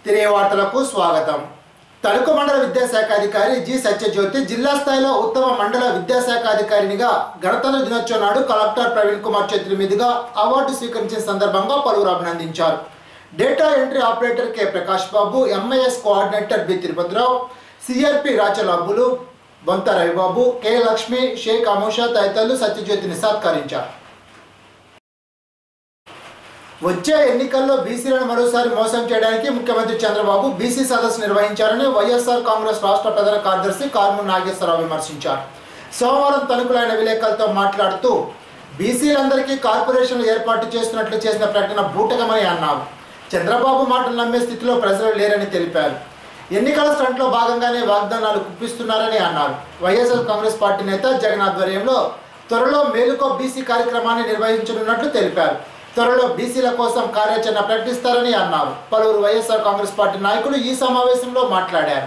తిరిగే వార్తలకు స్వాగతం తణుకు మండల విద్యాశాఖ అధికారి జి సత్యజ్యోతి జిల్లా స్థాయిలో ఉత్తమ మండల విద్యాశాఖ అధికారినిగా గణతంత్ర దినోత్సవం నాడు కలెక్టర్ ప్రవీణ్ కుమార్ చేతుల మీదుగా అవార్డు స్వీకరించిన సందర్భంగా పలువురు అభినందించారు data entry operator K Prakash Babu MIS coordinator B Tirupatirao CRP Rachala Abbulu Bontha Ravibabu K Lakshmi Shaik Amosha తదితరులు సత్యజ్యోతిని సత్కరించారు వచ్చే ఎన్నికల్లో బీసీలను మరోసారి మోసం చేయడానికి ముఖ్యమంత్రి చంద్రబాబు బీసీ సదస్సు నిర్వహించారని వైఎస్ఆర్ కాంగ్రెస్ రాష్ట్ర ప్రధాన కార్యదర్శి కార్ము నాగేశ్వరరావు విమర్శించారు సోమవారం తణుకులైన విలేకరులతో మాట్లాడుతూ బీసీలందరికీ కార్పొరేషన్లు ఏర్పాటు చేస్తున్నట్లు చేసిన ప్రకటన బూటకమని అన్నారు చంద్రబాబు మాటలు నమ్మే స్థితిలో ప్రజలు లేరని తెలిపారు ఎన్నికల స్టంట్లో భాగంగానే వాగ్దానాలు కుప్పిస్తున్నారని అన్నారు వైఎస్ఆర్ కాంగ్రెస్ పార్టీ నేత జగన్ ఆధ్వర్యంలో త్వరలో మేలుకో బీసీ కార్యక్రమాన్ని నిర్వహించనున్నట్లు తెలిపారు త్వరలో బీసీల కోసం కార్యాచరణ ప్రకటిస్తారని అన్నారు పలువురు వైఎస్ఆర్ కాంగ్రెస్ పార్టీ నాయకులు ఈ సమావేశంలో మాట్లాడారు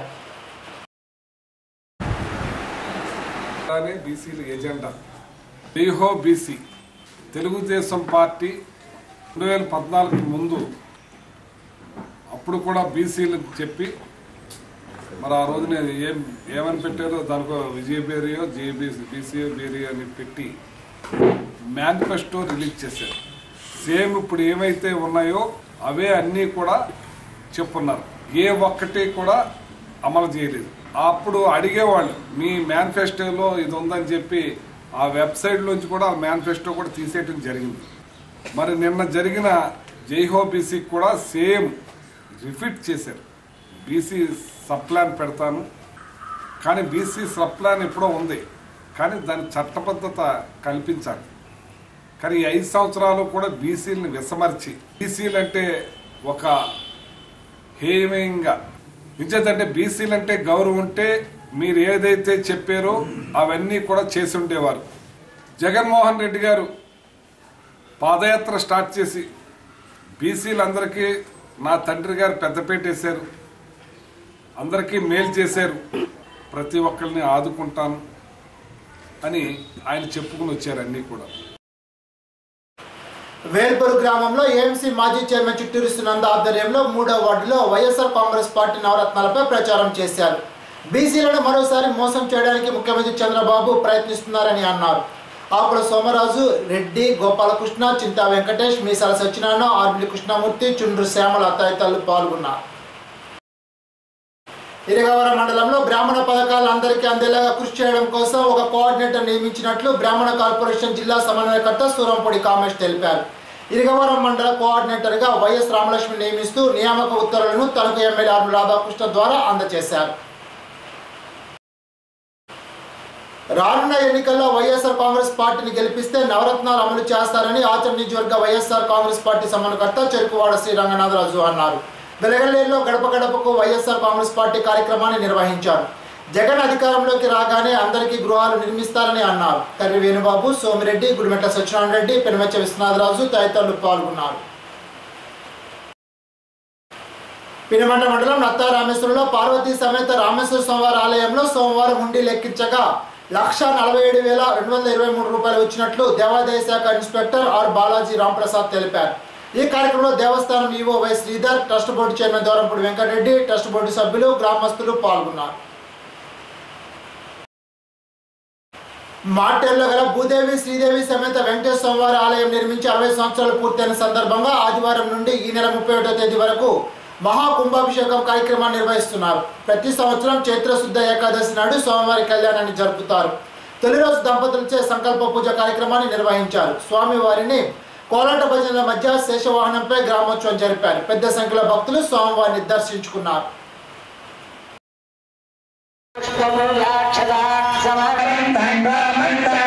అలానే బీసీల ఎజెండా రీహో బీసీ తెలుగుదేశం పార్టీ రెండు వేల పద్నాలుగు ముందు అప్పుడు కూడా బీసీలకు చెప్పి మరి ఆ రోజు నేను ఏం ఏమని పెట్టారో దానికో విజయ బేరియో జేబీసీ బీసీఓ బేరియో అని పెట్టి మేనిఫెస్టో రిలీజ్ చేశారు సేమ్ ఇప్పుడు ఏమైతే ఉన్నాయో అవే అన్నీ కూడా చెప్పున్నారు ఏ ఒక్కటి కూడా అమలు చేయలేదు అప్పుడు అడిగేవాళ్ళు మీ మేనిఫెస్టోలో ఇది ఉందని చెప్పి ఆ వెబ్సైట్లోంచి కూడా ఆ మేనిఫెస్టో కూడా తీసేయటం జరిగింది మరి నిన్న జరిగిన జైహో బీసీకి కూడా సేమ్ రిఫిట్ చేశారు బీసీ సబ్ ప్లాన్ పెడతాను కానీ బీసీ సబ్ ప్లాన్ ఎప్పుడో ఉంది కానీ దాని చట్టబద్ధత కల్పించాలి కానీ ఈ ఐదు సంవత్సరాలు కూడా బీసీలను విసమర్చి బీసీలు అంటే ఒక హేయంగా నిజంటే బీసీలు అంటే గౌరవం ఉంటే మీరు ఏదైతే చెప్పారో అవన్నీ కూడా చేసి ఉండేవారు జగన్మోహన్ రెడ్డి గారు పాదయాత్ర స్టార్ట్ చేసి బీసీలందరికీ నా తండ్రి గారు పెద్దపేట వేశారు అందరికీ మేలు చేశారు ప్రతి ఒక్కరిని ఆదుకుంటాను అని ఆయన చెప్పుకుని వచ్చారు అన్నీ కూడా వేల్పూరు గ్రామంలో ఏఎంసీ మాజీ చైర్మన్ చిట్టూరి సునంద ఆధ్వర్యంలో మూడో వార్డులో వైఎస్ఆర్ కాంగ్రెస్ పార్టీ నవరత్నాలపై ప్రచారం చేశారు బీసీలను మరోసారి మోసం చేయడానికి ముఖ్యమంత్రి చంద్రబాబు ప్రయత్నిస్తున్నారని అన్నారు ఆకుల సోమరాజు రెడ్డి గోపాలకృష్ణ చింతా వెంకటేష్ మీసాల సత్యనారాయణ ఆర్బిలి కృష్ణమూర్తి చుండ్రు శ్యామల తదితరులు పాల్గొన్నారు ఇరగవరం మండలంలో బ్రాహ్మణ పథకాలు అందరికీ అందేలాగా కృషి చేయడం కోసం ఒక కోఆర్డినేటర్ నియమించినట్లు బ్రాహ్మణ కార్పొరేషన్ జిల్లా సమన్వయకర్త సూరంపొడి కామేష్ తెలిపారు ఇరగవరం మండల కోఆర్డినేటర్గా వైఎస్ రామలక్ష్మి నియమిస్తూ నియామక ఉత్తర్వులను తణుకు ఎమ్మెల్యే ఆర్మి రాధాకృష్ణ ద్వారా అందజేశారు రానున్న ఎన్నికల్లో వైఎస్ఆర్ కాంగ్రెస్ పార్టీని గెలిపిస్తే నవరత్నాలు అమలు చేస్తారని ఆచరణ నియోజకవర్గ వైఎస్ఆర్ కాంగ్రెస్ పార్టీ సమన్వయకర్త చెరుకువాడ శ్రీ రంగనాథరాజు అన్నారు వెలగల్లేరులో గడప గడపకు వైఎస్ఆర్ కాంగ్రెస్ పార్టీ కార్యక్రమాన్ని నిర్వహించారు జగన్ అధికారంలోకి రాగానే అందరికీ గృహాలు నిర్మిస్తారని అన్నారు కర్రి వేణుబాబు సోమిరెడ్డి గుడిమెట్ల సత్యనారాయణ రెడ్డి పెనుమెచ్చ విశ్వనాథరాజు తదితరులు పాల్గొన్నారు పినమండ మండలం నత్తా రామేశ్వరంలో పార్వతీ సమేత రామేశ్వర స్వామివారి ఆలయంలో సోమవారం హుండీ లెక్కించగా లక్ష నలభై ఏడు వేల రెండు వందల ఇరవై మూడు రూపాయలు వచ్చినట్లు దేవాదాయ శాఖ ఇన్స్పెక్టర్ ఆర్ బాలాజీ రాంప్రసాద్ తెలిపారు ఈ కార్యక్రమంలో దేవస్థానం EO Y Sridhar trust board chairman Dhurampudi Venkatareddy trust board సభ్యులు గ్రామస్తులు పాల్గొన్నారు మార్టెల్లో గల భూదేవి శ్రీదేవి సమేత వెంకటేశ్వర స్వామివారి ఆలయం నిర్మించి అరవై సంవత్సరాలు పూర్తయిన సందర్భంగా ఆదివారం నుండి ఈ నెల ముప్పై ఒకటో తేదీ వరకు మహా కుంభాభిషేకం కార్యక్రమాన్ని నిర్వహిస్తున్నారు ప్రతి సంవత్సరం చైత్రశుద్ధ ఏకాదశి నాడు స్వామివారి కళ్యాణాన్ని జరుపుతారు తొలి రోజు దంపతులచే సంకల్ప పూజ కార్యక్రమాన్ని నిర్వహించారు స్వామివారిని కోలాట భజనల మధ్య శేషవాహనంపై గ్రామోత్సవం జరిపారు పెద్ద సంఖ్యలో భక్తులు స్వామివారిని దర్శించుకున్నారు సమగ్రం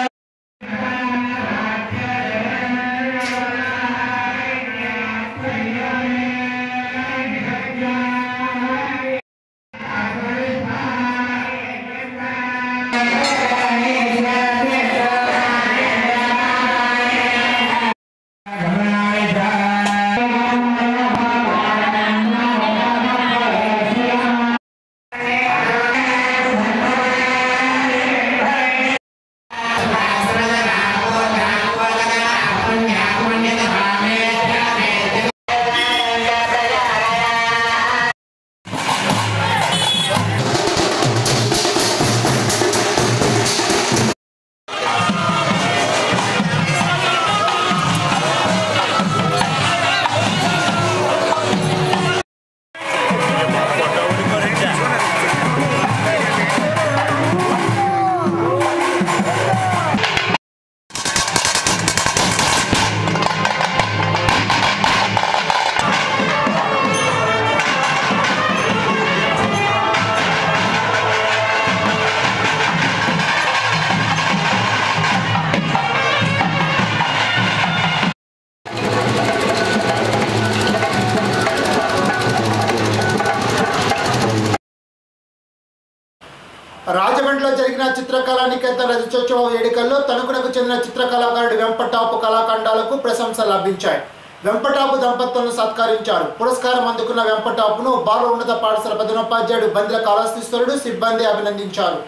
రాజమండ్రిలో జరిగిన చిత్రకళా నికేతన్ రజతోత్సవ వేడుకల్లో తణుకునకు చెందిన చిత్రకళాకారుడు వెంపటాపు కళాఖండాలకు ప్రశంసలు లభించాయి వెంపటాపు దంపతులను సత్కరించారు పురస్కారం అందుకున్న వెంపటాపును బాల ఉన్నత పాఠశాల ప్రధానోపాధ్యాయుడు బంద్ర కాళాస్తీశ్వరుడు సిబ్బంది అభినందించారు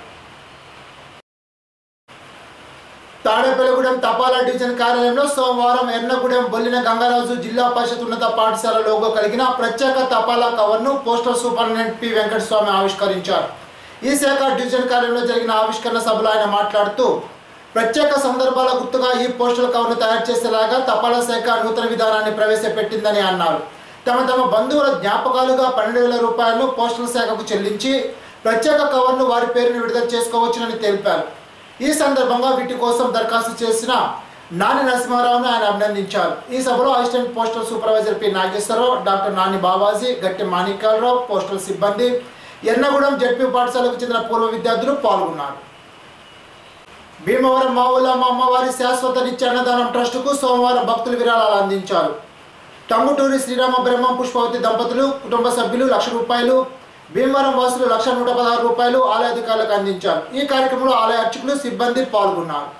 తాడేపల్లిగూడెం తపాలా డివిజన్ కార్యాలయంలో సోమవారం ఎర్నగూడెం బొల్లిన గంగరాజు జిల్లా పరిషత్ ఉన్నత పాఠశాల లోగో కలిగిన ప్రత్యేక తపాలా కవర్ను పోస్టల్ సూపరింటెండెంట్ పి వెంకటస్వామి ఆవిష్కరించారు ఈ శాఖ డివిజన్ కార్యాలయంలో జరిగిన ఆవిష్కరణ సభలో ఆయన మాట్లాడుతూ ప్రత్యేక సందర్భాల గుర్తుగా ఈ పోస్టల్ కవర్ను తయారు చేసేలాగా తపాలా శాఖ నూతన విధానాన్ని ప్రవేశపెట్టిందని అన్నారు తమ తమ బంధువుల జ్ఞాపకాలుగా పన్నెండు వేల రూపాయలను పోస్టల్ శాఖకు చెల్లించి ప్రత్యేక కవర్ను వారి పేరును విడుదల చేసుకోవచ్చునని తెలిపారు ఈ సందర్భంగా వీటి కోసం దరఖాస్తు చేసిన నాని నరసింహారావును ఆయన అభినందించారు ఈ సభలో assistant postal supervisor P Nageswararao doctor Nani Babaji Gatti Manikyalarao postal సిబ్బంది ఎర్నగూడెం జడ్పీ పాఠశాలకు చెందిన పూర్వ విద్యార్థులు పాల్గొన్నారు భీమవరం మావులమ్మ అమ్మవారి శాశ్వత నిత్య అన్నదానం ట్రస్టుకు సోమవారం భక్తులు విరాళాలు అందించారు టంగుటూరి శ్రీరామ బ్రహ్మం పుష్పవతి దంపతులు కుటుంబ సభ్యులు లక్ష రూపాయలు భీమవరం వాసులు లక్ష నూట పదహారు రూపాయలు ఆలయ అధికారులకు అందించారు ఈ కార్యక్రమంలో ఆలయ అర్చకులు సిబ్బంది పాల్గొన్నారు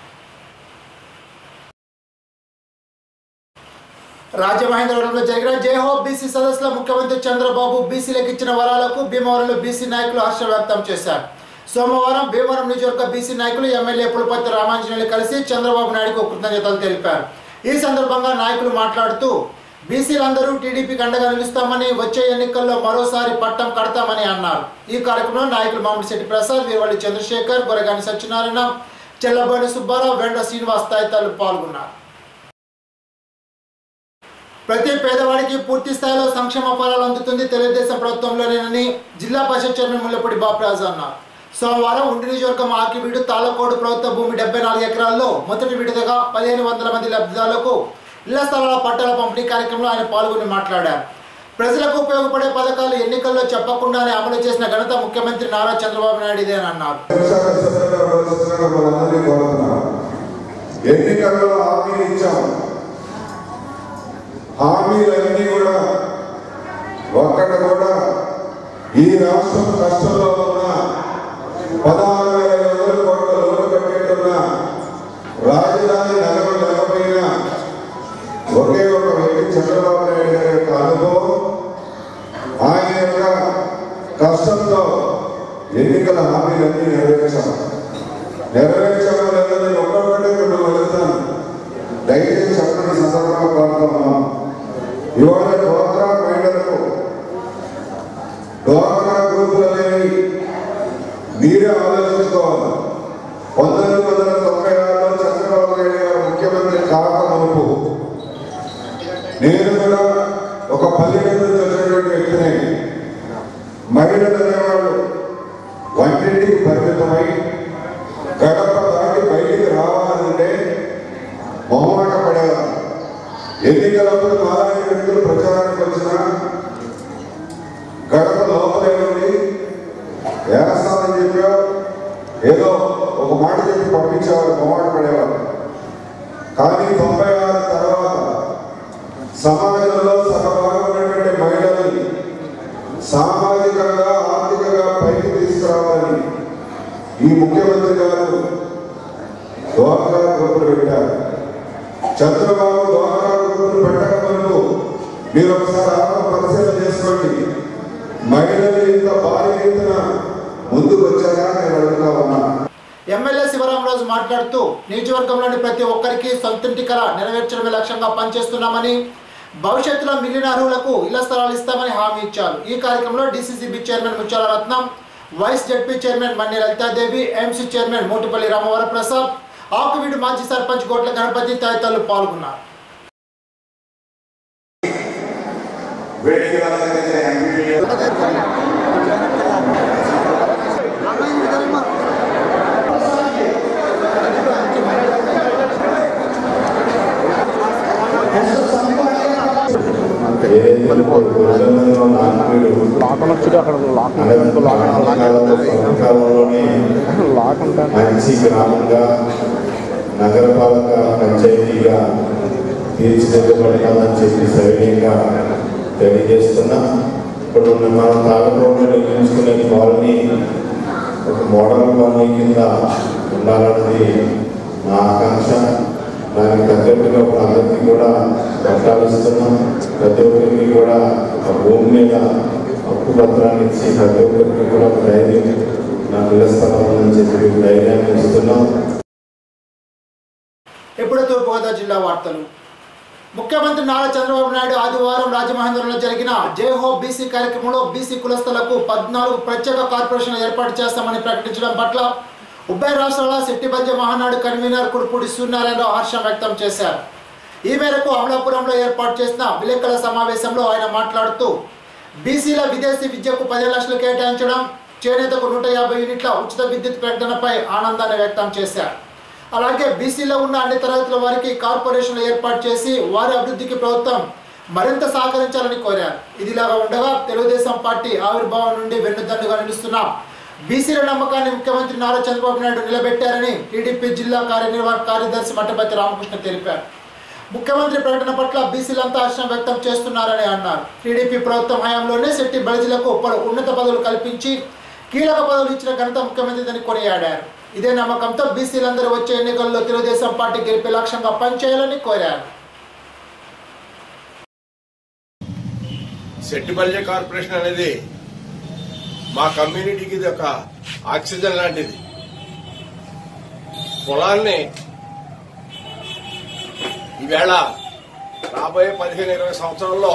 రాజమహేంద్రవరంలో జరిగిన జయహో బీసీ సదస్సులో ముఖ్యమంత్రి చంద్రబాబు బీసీలకు ఇచ్చిన వరాలకు భీమవరంలో బీసీ నాయకులు హర్షం వ్యక్తం చేశారు సోమవారం భీమవరం నియోజకవర్గ బీసీ నాయకులు ఎమ్మెల్యే పులపతి రామాంజనేయులు కలిసి చంద్రబాబు నాయుడుకు కృతజ్ఞతలు తెలిపారు ఈ సందర్భంగా నాయకులు మాట్లాడుతూ బీసీలందరూ టీడీపీకి అండగా నిలుస్తామని వచ్చే ఎన్నికల్లో మరోసారి పట్టం కడతామని అన్నారు ఈ కార్యక్రమంలో నాయకులు మామిడిశెట్టి ప్రసాద్ వీరవల్లి చంద్రశేఖర్ గొరగాని సత్యనారాయణ చెల్లబోయిన సుబ్బారావు వెండ శ్రీనివాస్ తదితరులు పాల్గొన్నారు ప్రతి పేదవాడికి పూర్తి స్థాయిలో సంక్షేమ ఫలాలు అందుతుంది తెలుగుదేశం ప్రభుత్వంలోనేనని జిల్లా పరిషత్ చైర్మన్ ముల్లపూడి బాపరాజు అన్నారు సోమవారం ఉండి నియోజకవర్గం ఆకివీడు తాళకోడు ప్రభుత్వ భూమి డెబ్బై నాలుగు ఎకరాల్లో మొదటి విడతగా పదిహేను వందల మంది లబ్ధిదారులకు ఇళ్ల స్థలాల పట్టాల పంపిణీ కార్యక్రమంలో ఆయన పాల్గొని మాట్లాడారు ప్రజలకు ఉపయోగపడే పథకాలు ఎన్నికల్లో చెప్పకుండానే అమలు చేసిన ఘనత ముఖ్యమంత్రి నారా చంద్రబాబు నాయుడుదే అని అన్నారు మనందరినీ కోరుతున్నాం ఎన్నికల్లో హామీలు ఇచ్చాం హామీలన్నీ కూడా ఒక్కటి కూడా ఈ రాష్ట్రం కష్టంలో ఉన్న పదహారు వేల ఐదు వందల కోట్ల లోటు పెట్టేట్టున్న రాజధాని నగరం లేకపోయినా ఒకే ఒక వ్యక్తి చంద్రబాబు నాయుడు గారి యొక్క అనుభవం ఆయన యొక్క కష్టంతో ఎన్నికల హామీలన్నీ నెరవేర్చాం నెరవేర్చడం లేదని ఒక్కొక్కటి రెండు వెళ్తాను దయచేసి చెప్పని సందర్భంగా కోరుతున్నాం ఇవాళ డ్వాక్రా మహిళలకు డ్వాక్రా గ్రూపులు అనేవి మీరే ఆలోచించుకోవాలి పంతొమ్మిది వందల తొంభై ఆరులో చంద్రబాబు నాయుడు గారు ముఖ్యమంత్రి కాకమునుపు నేను కూడా ఒక పల్లెటూరు నుంచి వచ్చినటువంటి వ్యక్తిని మహిళలు అనేవాళ్ళు వంటింటికి పరిమితమై గడప దాటి బయటికి రావాలంటే మొహమాట పడేవారు ఎన్నికలప్పుడు మాలాంటి వ్యక్తులు ప్రచారానికి వచ్చిన గడప లోపలే ఉండి వేస్తామని చెప్పా ఏదో ఒక మాట చెప్పి పంపించేవారు మొహమాట పడేవారు కానీ తొంభై ఆరు తర్వాత సమాజంలో సగభాగం ఉన్నటువంటి మహిళల్ని సామాజికంగా ఆర్థికంగా పైకి తీసుకురావాలని ఈ ముఖ్యమంత్రి గారు డ్వాక్రా గ్రూపులు పెట్టారు చంద్రబాబు డ్వాక్రా గ్రూపులు పెట్టక ముందు మీరు ఒకసారి ఆత్మ పరిశీలన చేసుకోండి మహిళలు ఇంత భారీ ఎత్తున ముందుకు వచ్చారా నేను అడుగుతా ఉన్నా ఎమ్మెల్యే శివరామరాజు మాట్లాడుతూ నియోజకవర్గంలోని ప్రతి ఒక్కరికి సొంతింటి కళ నెరవేర్చడమే లక్ష్యంగా పనిచేస్తున్నామని భవిష్యత్తులో మిగిలిన అర్హులకు ఇళ్ల స్థలాలు ఇస్తామని హామీ ఇచ్చారు ఈ కార్యక్రమంలో డీసీసీబీ చైర్మన్ ముత్యాల రత్నం vice ZP chairman Manni Lalithadevi MC chairman Motupalli Ramavara Prasad Akuvidu మాజీ సర్పంచ్ కోట్ల గణపతి తదితరులు పాల్గొన్నారు వేడికి రావాలంటే ఎంపీ లాక్ వచ్చి అక్కడ లాక్ కాలంలోనే లాక్ ఉంటాను మంచి గ్రామంగా నగరపాలక పంచాయతీగా తీర్చిదిద్దబడతామని చెప్పి సవినయంగా తెలియజేస్తున్నా ఇప్పుడు మనం తాగడంలో నిర్మించుకునే కాలనీ ఒక మోడల్ కాలనీ కింద ఉండాలన్నది నా ఆకాంక్ష దానికి తగ్గట్టుగా ఇప్పుడు అందరికీ కూడా పట్టాలు ఇస్తున్నాం ప్రతి ఒక్కరికి కూడా ఒక భూమి మీద హక్కు పత్రాన్ని ఇచ్చి ప్రతి ఒక్కరికి కూడా ఒక ధైర్యం నా ఇళ్ల స్థలం ఉందని చెప్పి ధైర్యాన్ని ఇస్తున్నాం ఇప్పుడు తూర్పుగోదావరి జిల్లా వార్తలు ముఖ్యమంత్రి నారా చంద్రబాబు నాయుడు ఆదివారం రాజమహేంద్రంలో జరిగిన జై హో బీసీ కార్యక్రమంలో బీసీ కులస్తులకు పద్నాలుగు ప్రత్యేక కార్పొరేషన్లు ఏర్పాటు చేస్తామని ప్రకటించడం పట్ల ఉభయ రాష్ట్రాల శెట్టిబంజ మహానాడు కన్వీనర్ కుడుపూడి సూర్యనారాయణరావు హర్షం వ్యక్తం చేశారు ఈ మేరకు అమలాపురంలో ఏర్పాటు చేసిన విలేకరుల సమావేశంలో ఆయన మాట్లాడుతూ బీసీల విదేశీ విద్యకు పదిహేను లక్షలు కేటాయించడం చేనేతకు నూట యాభై యూనిట్ల ఉచిత విద్యుత్ ప్రకటనపై ఆనందాన్ని వ్యక్తం చేశారు అలాగే బీసీలో ఉన్న అన్ని తరగతుల వారికి కార్పొరేషన్లు ఏర్పాటు చేసి వారి అభివృద్ధికి ప్రభుత్వం మరింత సహకరించాలని కోరారు ఇదిలాగా ఉండగా తెలుగుదేశం పార్టీ ఆవిర్భావం నుండి వెన్నుదన్నుగా నిలుస్తున్న బీసీల నమ్మకాన్ని ముఖ్యమంత్రి నారా చంద్రబాబు నాయుడు నిలబెట్టారని టీడీపీ జిల్లా కార్యనిర్వాహక కార్యదర్శి మట్టపతి రామకృష్ణ తెలిపారు ముఖ్యమంత్రి ప్రకటన పట్ల బీసీలంతా హర్షం వ్యక్తం చేస్తున్నారని అన్నారు టీడీపీ ప్రభుత్వం హయాంలోనే శెట్టి బలిజీలకు పలు ఉన్నత పదవులు కల్పించి కీలక పదవులు ఇచ్చిన ఘనత ముఖ్యమంత్రిదని కొనియాడారు ఇదే నమ్మకంతో బీసీలందరూ వచ్చే ఎన్నికల్లో తెలుగుదేశం పార్టీ గెలిపే లక్ష్యంగా పనిచేయాలని కోరారు సెట్టిపల్లి కార్పొరేషన్ అనేది మా కమ్యూనిటీకి ఇది ఒక ఆక్సిజన్ లాంటిది పొలాన్ని ఈవేళ రాబోయే పదిహేను ఇరవై సంవత్సరాల్లో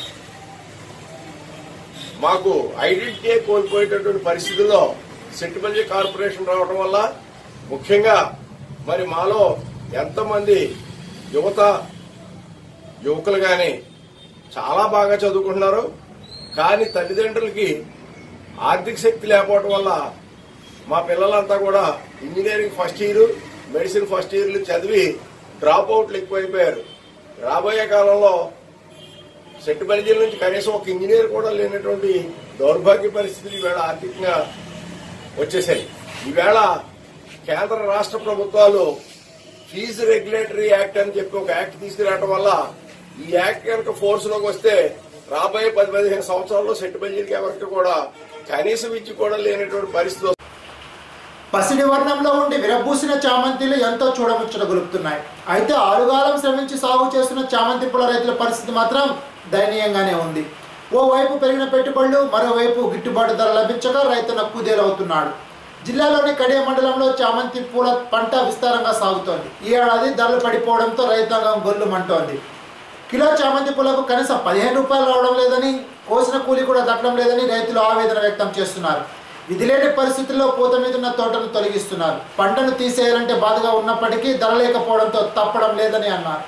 మాకు ఐడెంటిటీ కోల్పోయేటటువంటి పరిస్థితుల్లో సెట్టిపల్లి కార్పొరేషన్ రావడం వల్ల ముఖ్యంగా మరి మాలో ఎంతమంది యువత యువకులు కానీ చాలా బాగా చదువుకుంటున్నారు కానీ తల్లిదండ్రులకి ఆర్థిక శక్తి లేకపోవడం వల్ల మా పిల్లలంతా కూడా engineering first year medicine first ఇయర్లు చదివి డ్రాప్ అవుట్లు ఎక్కువైపోయారు రాబోయే కాలంలో సెట్టుపల్లి జిల్లా నుంచి కనీసం ఒక ఇంజనీర్ కూడా లేనటువంటి దౌర్భాగ్య పరిస్థితులు ఈవేళ ఆర్థికంగా వచ్చేసాయి ఈవేళ కేంద్ర రాష్ట్ర ప్రభుత్వాలు ఫీజు రెగ్యులేటరీ యాక్ట్ అని చెప్పి ఒక యాక్ట్ తీసుకురావడం వల్ల ఈ యాక్ట్ కనుక ఫోర్స్ లోకి వస్తే రాబోయే పది పదిహేను సంవత్సరాల్లో సెట్టుబల్లికి ఎవరికి కూడా కనీస విద్య కూడా లేనటువంటి పరిస్థితి వస్తుంది. పసిడి వర్ణంలో ఉండి విరబూసిన చామంతిలు ఎంతో చూడముచ్చట గొలుపుతున్నాయి అయితే ఆరుగాలం శ్రమించి సాగు చేస్తున్న చామంతి పూల రైతుల పరిస్థితి మాత్రం దయనీయంగానే ఉంది ఓవైపు పెరిగిన పెట్టుబడులు మరోవైపు గిట్టుబాటు ధర లభించక రైతున కుదేలవుతున్నాడు జిల్లాలోని కడియ మండలంలో చామంతి పూల పంట విస్తారంగా సాగుతోంది ఈ ఏడాది ధరలు పడిపోవడంతో రైతాంగం గొల్లుమంటోంది కిలో చామంతి పూలకు కనీసం పదిహేను రూపాయలు రావడం లేదని కోసిన కూలి కూడా దక్కడం లేదని రైతులు ఆవేదన వ్యక్తం చేస్తున్నారు విధిలేని పరిస్థితుల్లో పూత మీద ఉన్న తోటను తొలగిస్తున్నారు పంటను తీసేయాలంటే బాధగా ఉన్నప్పటికీ ధర లేకపోవడంతో తప్పడం లేదని అన్నారు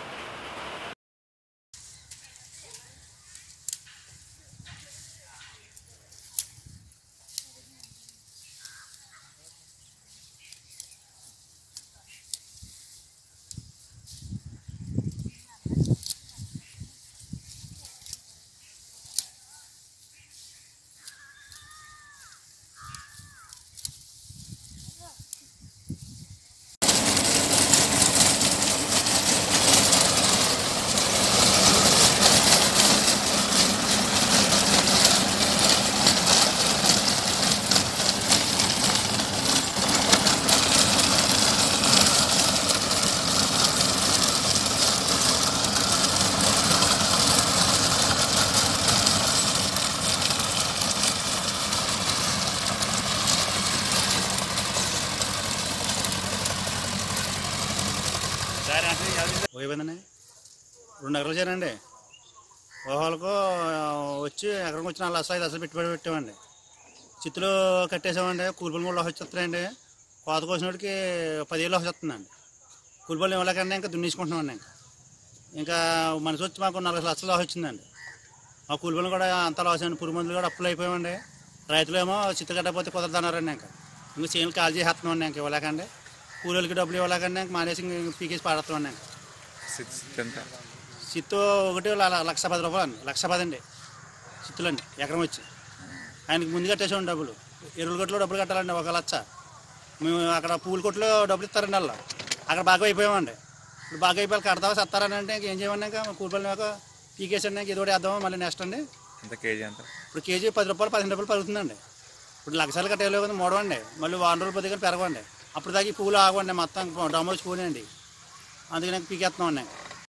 పోయిపోయిందండి రెండు ఎకరాలు చేయండి ఓహోలకు వచ్చి ఎకరం వచ్చి నాలుగు లక్షలు ఐదు లక్షలు పెట్టుబడి పెట్టామండి చిత్తులు కట్టేసామండి కూలిపల్లి మూడు లక్షలు వచ్చేస్తాయండి కోత కోసినోడికి పదివేలు లక్షలు వస్తుందండి కూలిపల్లి ఇవ్వలేకండి ఇంకా దున్నేసుకుంటున్నామండి ఇంకా ఇంకా మనిషి వచ్చి మాకు నలభై లక్షలు లాస్ వచ్చిందండి మా కూలిపల్లి కూడా అంత లాస్ అండి పురుగు మందులు కూడా అప్పులు అయిపోయామండి రైతులు ఏమో చిత్తు కట్టకపోతే కుదరదన్నారండి ఇంకా ఇంకా చేనులు కాల్ చేసేస్తున్నామండి ఇంకా ఇవ్వలేకండి కూలీలకి డబ్బులు ఇవ్వలేకండి ఇంకా మానేసి ఇంక పీకేసి పాడేస్తామండి ఇంకా చిత్తు ఒకటి ల- లక్ష పది రూపాయలు అండి లక్ష పది అండి చిత్తులండి ఎకరం వచ్చి ఆయనకి ముందు కట్టేసాం డబ్బులు ఎరువుల కొట్లో డబ్బులు కట్టాలండి ఒక లక్ష మేము అక్కడ పూల కొట్లో డబ్బులు ఇస్తారండి వాళ్ళు అక్కడ బాగా అయిపోయామండి ఇప్పుడు బాగా అయిపోయి కడతావా సత్తారని అంటే ఇంకేం చేయమని ఇంకా కూలిపల్లి మేక పీకేసండి ఇంక ఇది ఒకటి వేద్దామా మళ్ళీ నెక్స్ట్ అండి ఎంత కేజీ ఎంత ఇప్పుడు కేజీ పది రూపాయలు పదిహేను రూపాయలు పలుకుతుందండి ఇప్పుడు లక్షలు కట్టేయలేవు కదా మూడవండి మళ్ళీ వారం రోజులు పది కానీ పెరగండి అప్పుడు దాకా ఈ పువ్వులు ఆగండి మొత్తం డమ్ములు వచ్చి పోనండి అందుకని పీకేస్తున్నాం అండి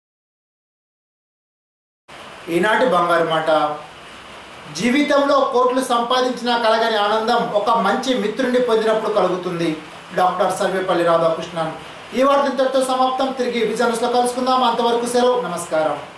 ఈనాటి బంగారు మాట జీవితంలో కోట్లు సంపాదించిన కలగని ఆనందం ఒక మంచి మిత్రుడిని పొందినప్పుడు కలుగుతుంది డాక్టర్ సర్వేపల్లి రాధాకృష్ణన్ ఈ వార్త ఇంతటితో సమాప్తం తిరిగి విజనస్లో కలుసుకుందాం అంతవరకు సెలవు నమస్కారం